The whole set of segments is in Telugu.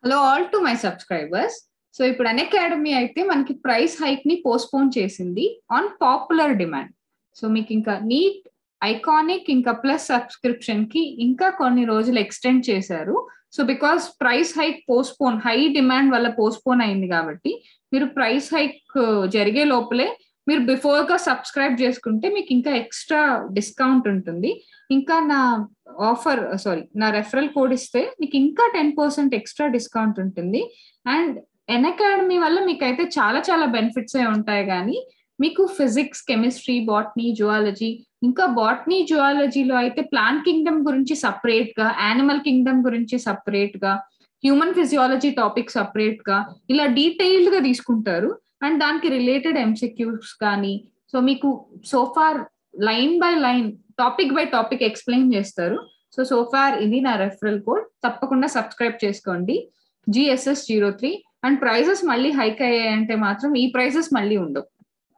hello all to my subscribers so ఇప్పుడు అన్ అకాడమీ అయితే మనకి ప్రైస్ హైక్ ని పోస్ట్పోన్ చేసింది ఆన్ పాపులర్ డిమాండ్ సో మీకు ఇంకా నీట్ ఐకానిక్ ఇంకా ప్లస్ సబ్స్క్రిప్షన్ కి ఇంకా కొన్ని రోజులు ఎక్స్టెండ్ చేశారు so because price hike postpone high demand వల్ల పోస్ట్పోన్ అయింది కాబట్టి మీరు ప్రైస్ హైక్ జరిగే లోపలే మీరు బిఫోర్ గా సబ్స్క్రైబ్ చేసుకుంటే మీకు ఇంకా ఎక్స్ట్రా డిస్కౌంట్ ఉంటుంది ఇంకా నా ఆఫర్ సారీ నా రెఫరల్ కోడ్ ఇస్తే మీకు ఇంకా ten percent extra discount and Unacademy అకాడమీ వల్ల మీకు అయితే చాలా చాలా బెనిఫిట్స్ ఉంటాయి కానీ మీకు ఫిజిక్స్ కెమిస్ట్రీ బాటనీ జువాలజీ ఇంకా బాటనీ జువాలజీలో అయితే ప్లాంట్ కింగ్డమ్ గురించి సపరేట్ గా యానిమల్ కింగ్డమ్ గురించి సపరేట్ గా హ్యూమన్ ఫిజియాలజీ టాపిక్ సపరేట్ గా ఇలా డీటెయిల్డ్ గా తీసుకుంటారు అండ్ దానికి రిలేటెడ్ ఎంసెక్యూస్ కానీ సో మీకు so far line by line topic by topic explain చేస్తారు సో సోఫార్ ఇది నా రెఫరల్ కోడ్ తప్పకుండా సబ్స్క్రైబ్ చేసుకోండి GSS zero three and prices మళ్ళీ హైక్ అయ్యాయంటే మాత్రం ఈ ప్రైజెస్ మళ్ళీ ఉండవు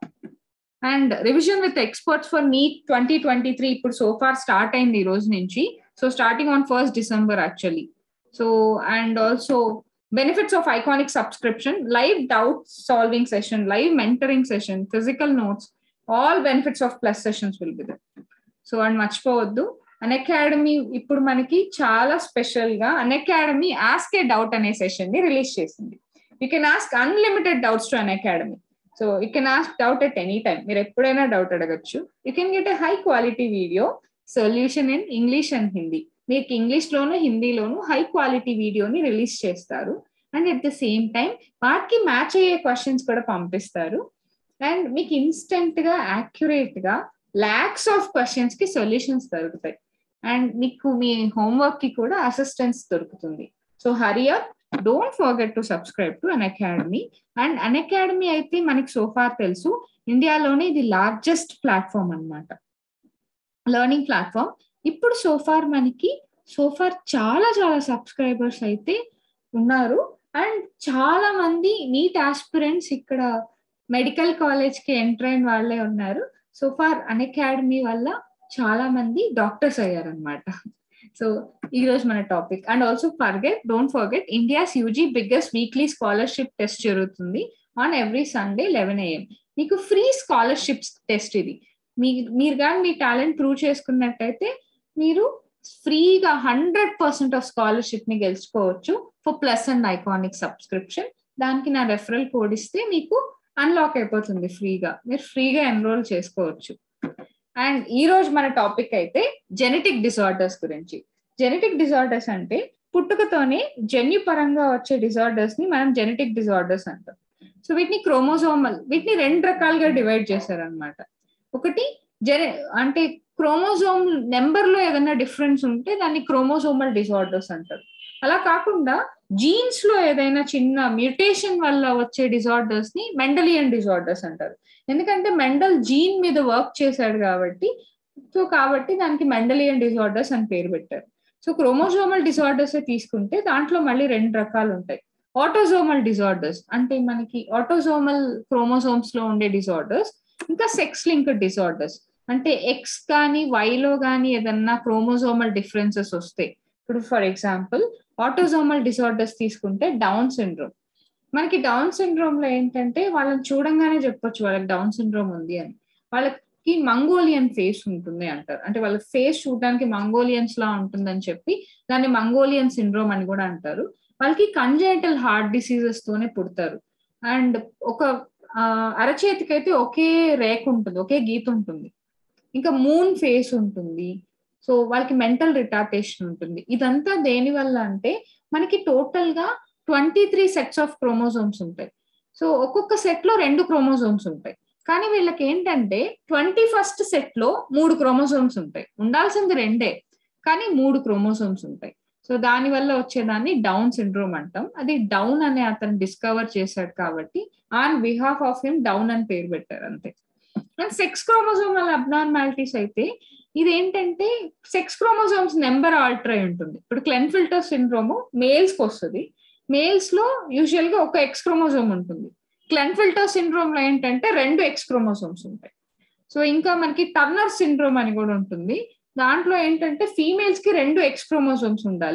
and revision with experts for NEET twenty twenty three ఇప్పుడు సోఫార్ స్టార్ట్ అయింది ఈ రోజు నుంచి so starting on first December actually so and also benefits of iconic subscription live doubt solving session live mentoring session physical notes all benefits of plus sessions will be there so and మర్చిపోవద్దు అన్ అకాడమీ ఇప్పుడు మనకి చాలా స్పెషల్ గా Unacademy ask a doubt అనే సెషన్ ని రిలీజ్ చేసింది you can ask unlimited doubts to Unacademy so you can ask doubt at any time మీరు ఎప్పుడైనా డౌట్ అడగచ్చు you can get a high quality video solution in English and Hindi మీకు ఇంగ్లీష్ లోను హిందీలోను హై క్వాలిటీ వీడియోని రిలీజ్ చేస్తారు and at the same time వాటికి మ్యాచ్ అయ్యే క్వశ్చన్స్ కూడా పంపిస్తారు అండ్ మీకు ఇన్స్టెంట్ గా యాక్యురేట్ గా లాక్స్ ఆఫ్ క్వశ్చన్స్ కి సొల్యూషన్స్ దొరుకుతాయి అండ్ మీకు మీ హోంవర్క్ కి కూడా అసిస్టెన్స్ దొరుకుతుంది so hurry up don't forget to subscribe to Unacademy and Unacademy అయితే మనకి సోఫార్ తెలుసు ఇండియాలోనే ఇది లార్జెస్ట్ ప్లాట్ఫామ్ అనమాట లెర్నింగ్ ప్లాట్ఫామ్ ఇప్పుడు సోఫార్ మనకి సోఫార్ చాలా చాలా సబ్స్క్రైబర్స్ అయితే ఉన్నారు అండ్ చాలా మంది నీట్ ఆస్పిరెంట్స్ ఇక్కడ మెడికల్ కాలేజ్ కి ఎంటర్ అయిన వాళ్ళే ఉన్నారు సో ఫార్ అన్ అకాడమీ వల్ల చాలా మంది డాక్టర్స్ అయ్యారనమాట సో ఈ రోజు మన topic and also forget don't forget India's UG biggest weekly scholarship test జరుగుతుంది on every Sunday eleven AM మీకు ఫ్రీ స్కాలర్షిప్స్ టెస్ట్ ఇది మీ మీరు కానీ మీ టాలెంట్ ప్రూవ్ చేసుకున్నట్టయితే మీరు ఫ్రీగా హండ్రెడ్ పర్సెంట్ ఆఫ్ స్కాలర్షిప్ ని గెలుచుకోవచ్చు for plus and iconic subscription దానికి నా రెఫరల్ కోడ్ ఇస్తే మీకు అన్లాక్ అయిపోతుంది ఫ్రీగా మీరు ఫ్రీగా ఎన్రోల్ చేసుకోవచ్చు అండ్ ఈ రోజు మన టాపిక్ అయితే జెనెటిక్ డిసార్డర్స్ గురించి జెనెటిక్ డిసార్డర్స్ అంటే పుట్టుకతోనే జన్యుపరంగా వచ్చే డిసార్డర్స్ ని మనం జెనెటిక్ డిసార్డర్స్ అంటాం సో వీటిని క్రోమోజోమల్ వీటిని రెండు రకాలుగా డివైడ్ చేశారనమాట ఒకటి జెనె అంటే క్రోమోజోమ్ నెంబర్ లో ఏదైనా డిఫరెన్స్ ఉంటే దాన్ని క్రోమోజోమల్ డిసార్డర్స్ అంటారు అలా కాకుండా జీన్స్ లో ఏదైనా చిన్న మ్యూటేషన్ వల్ల వచ్చే డిసార్డర్స్ ని మెండలియన్ డిసార్డర్స్ అంటారు ఎందుకంటే మెండల్ జీన్ మీద వర్క్ చేశాడు కాబట్టి సో కాబట్టి దానికి మెండలియన్ డిసార్డర్స్ అని పేరు పెట్టారు సో క్రోమోజోమల్ డిసార్డర్స్ తీసుకుంటే దాంట్లో మళ్ళీ రెండు రకాలు ఉంటాయి ఆటోజోమల్ డిసార్డర్స్ అంటే మనకి ఆటోజోమల్ క్రోమోజోమ్స్ లో ఉండే డిసార్డర్స్ ఇంకా సెక్స్ లింక్ డిసార్డర్స్ అంటే ఎక్స్ కానీ వైలో కానీ ఏదన్నా క్రోమోజోమల్ డిఫరెన్సెస్ వస్తాయి ఇప్పుడు ఫర్ ఎగ్జాంపుల్ ఆటోజోమల్ డిసార్డర్స్ తీసుకుంటే డౌన్ సిండ్రోమ్ మనకి డౌన్ సిండ్రోమ్ లో ఏంటంటే వాళ్ళని చూడంగానే చెప్పొచ్చు వాళ్ళకి డౌన్ సిండ్రోమ్ ఉంది అని వాళ్ళకి మంగోలియన్ ఫేస్ ఉంటుంది అంటారు అంటే వాళ్ళ ఫేస్ చూడడానికి మంగోలియన్స్ లా ఉంటుందని చెప్పి దాన్ని మంగోలియన్ సిండ్రోమ్ అని కూడా అంటారు వాళ్ళకి కంజైటల్ హార్ట్ డిసీజెస్ తోనే పుడతారు అండ్ ఒక అరచేతికి అయితే ఒకే రేఖ ఉంటుంది ఒకే గీత ఉంటుంది ఇంకా మూన్ ఫేస్ ఉంటుంది సో వాళ్ళకి మెంటల్ రిటార్టేషన్ ఉంటుంది ఇదంతా దేని వల్ల అంటే మనకి టోటల్ గా twenty three sets of chromosomes ఉంటాయి సో ఒక్కొక్క సెట్ లో రెండు క్రోమోజోమ్స్ ఉంటాయి కానీ వీళ్ళకి ఏంటంటే ట్వంటీ ఫస్ట్ సెట్ లో మూడు క్రోమోజోమ్స్ ఉంటాయి ఉండాల్సింది రెండే కానీ మూడు క్రోమోజోమ్స్ ఉంటాయి సో దాని వల్ల వచ్చేదాన్ని డౌన్ సిండ్రోమ్ అంటాం అది డౌన్ అనే అతను డిస్కవర్ చేశాడు కాబట్టి on behalf of him Down అని పేరు పెట్టారు అంతే అండ్ సెక్స్ క్రోమోజోమల్ అబ్నార్మాలిటీస్ అయితే ఇది ఏంటంటే సెక్స్ క్రోమోజోమ్స్ నెంబర్ ఆల్టర్ అయి ఉంటుంది ఇప్పుడు క్లెన్ ఫిల్టర్ సిండ్రోమ్ మేల్స్ కి వస్తుంది మేల్స్ లో యూజువల్ గా ఒక ఎక్స్ క్రోమోజోమ్ ఉంటుంది క్లెన్ ఫిల్టర్ సిండ్రోమ్ లో ఏంటంటే రెండు ఎక్స్ క్రోమోజోమ్స్ ఉంటాయి సో ఇంకా మనకి టర్నర్ సిండ్రోమ్ అని కూడా ఉంటుంది దాంట్లో ఏంటంటే ఫీమేల్స్ కి రెండు ఎక్స్ క్రోమోజోమ్స్ ఉండాలి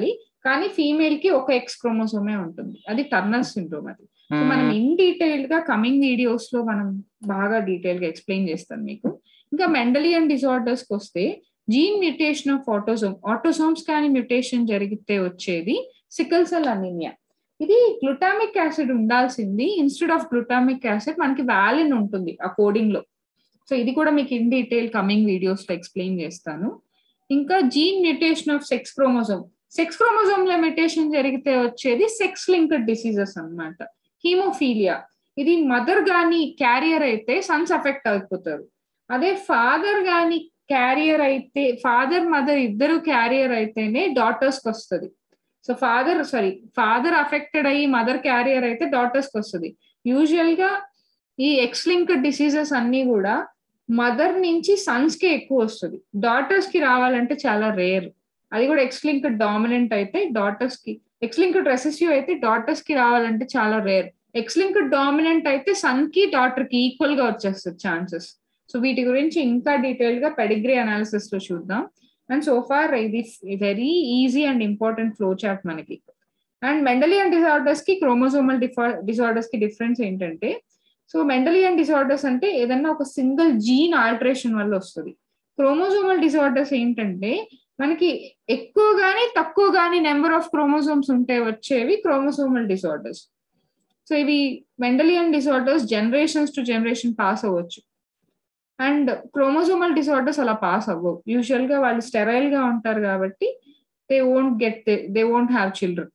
కానీ ఫీమేల్ కి ఒక ఎక్స్ క్రోమోసోమే ఉంటుంది అది టర్నర్ సిండ్రోమ్ అది సో మనం ఇన్ డీటెయిల్డ్ గా కమింగ్ వీడియోస్ లో మనం బాగా డీటెయిల్ గా ఎక్స్ప్లెయిన్ చేస్తాను మీకు ఇంకా మెండలియన్ డిజార్డర్స్ కి వస్తే gene mutation of autosome autosomes కానీ మ్యూటేషన్ జరిగితే వచ్చేది సికల్ సెల్ అనీమియా ఇది గ్లూటామిక్ యాసిడ్ ఉండాల్సింది ఇన్స్టెడ్ ఆఫ్ గ్లూటామిక్ యాసిడ్ మనకి వ్యాలిన్ ఉంటుంది ఆ కోడింగ్ లో సో ఇది కూడా మీకు ఇన్ డీటెయిల్ కమింగ్ వీడియోస్ లో ఎక్స్ప్లెయిన్ చేస్తాను ఇంకా gene mutation of sex chromosome sex chromosome లో మ్యూటేషన్ జరిగితే వచ్చేది సెక్స్ లింక్డ్ డిసీజెస్ అనమాట హీమోఫీలియా ఇది మదర్ గాని క్యారియర్ అయితే సన్స్ అఫెక్ట్ అయిపోతారు అదే ఫాదర్ గాని క్యారియర్ అయితే ఫాదర్ మదర్ ఇద్దరు క్యారియర్ అయితేనే డాటర్స్ కి వస్తుంది so father sorry father affected అయ్యి మదర్ క్యారియర్ అయితే డాటర్స్ కి వస్తుంది యూజువల్ గా ఈ ఎక్స్ లింక్డ్ డిసీజెస్ అన్ని కూడా మదర్ నుంచి సన్స్ కి ఎక్కువ వస్తుంది డాటర్స్ కి రావాలంటే చాలా రేర్ అది కూడా ఎక్స్ లింక్డ్ డామినెంట్ అయితే డాటర్స్ కి ఎక్స్ లింక్డ్ రెసెసివ్ అయితే డాటర్స్ కి రావాలంటే చాలా రేర్ ఎక్స్ లింక్డ్ డామినెంట్ అయితే సన్ కి డాటర్ కి ఈక్వల్ గా వచ్చేస్తుంది ఛాన్సెస్ సో వీటి గురించి ఇంకా డీటెయిల్ గా పెడిగ్రీ అనాలిసిస్ లో చూద్దాం అండ్ సో ఫార్ ఇది very easy and important flow chart మనకి అండ్ మెండలియన్ డిజార్డర్స్ కి క్రోమోజోమల్ డిజార్డర్స్ కి డిఫరెన్స్ ఏంటంటే సో మెండలియన్ డిజార్డర్స్ అంటే ఏదన్నా ఒక సింగిల్ జీన్ ఆల్టరేషన్ వల్ల వస్తుంది క్రోమోజోమల్ డిజార్డర్స్ ఏంటంటే మనకి ఎక్కువ గానీ తక్కువ గానీ నెంబర్ ఆఫ్ క్రోమోజోమ్స్ ఉంటే వచ్చేవి క్రోమోజోమల్ డిజార్డర్స్ సో ఇవి Mendelian disorders generations to generation pass అవ్వచ్చు అండ్ క్రోమోజోమల్ డిజార్డర్స్ అలా పాస్ అవ్వవు యూజువల్ గా వాళ్ళు స్టెరైల్ గా ఉంటారు కాబట్టి they won't get they won't have children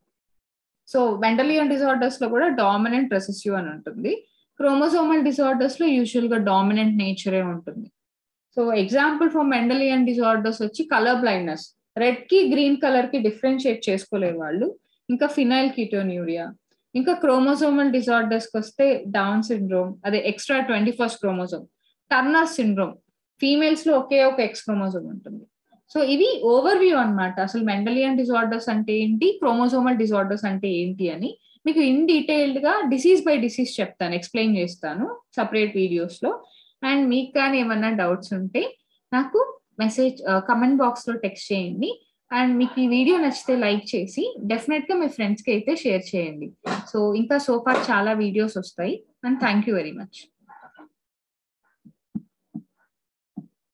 so Mendelian disorders లో కూడా డామినెంట్ రెసెసివ్ అని ఉంటుంది క్రోమోజోమల్ డిజార్డర్స్ లో యూజువల్ గా డామినెంట్ నేచరే ఉంటుంది so example for Mendelian disorders వచ్చి కలర్ బ్లైండ్నెస్ రెడ్ కి గ్రీన్ కలర్ కి డిఫరెన్షియేట్ చేసుకోలేరు వాళ్ళు ఇంకా ఫినైల్ కీటోన్యూరియా ఇంకా క్రోమోజోమల్ డిజార్డర్స్ కి వస్తే డౌన్ సిండ్రోమ్ అదే extra twenty first chromosome Turner syndrome females లో ఒకే ఒక ఎక్స్ క్రోమోజోమ్ ఉంటుంది సో ఇవి ఓవర్ వ్యూ అనమాట అసలు మెండలియన్ డిజార్డర్స్ అంటే ఏంటి క్రోమోజోమల్ డిజార్డర్స్ అంటే ఏంటి అని మీకు ఇన్ డీటెయిల్డ్ గా డిసీజ్ బై డిసీజ్ చెప్తాను ఎక్స్ప్లెయిన్ చేస్తాను సపరేట్ వీడియోస్ లో అండ్ మీకు కానీ ఏమన్నా డౌట్స్ ఉంటే నాకు మెసేజ్ కమెంట్ బాక్స్ లో టెక్స్ట్ చేయండి అండ్ మీకు ఈ వీడియో నచ్చితే లైక్ చేసి డెఫినెట్ గా మీ ఫ్రెండ్స్ కి అయితే షేర్ చేయండి సో ఇంకా సోఫార్ చాలా వీడియోస్ వస్తాయి and thank you very much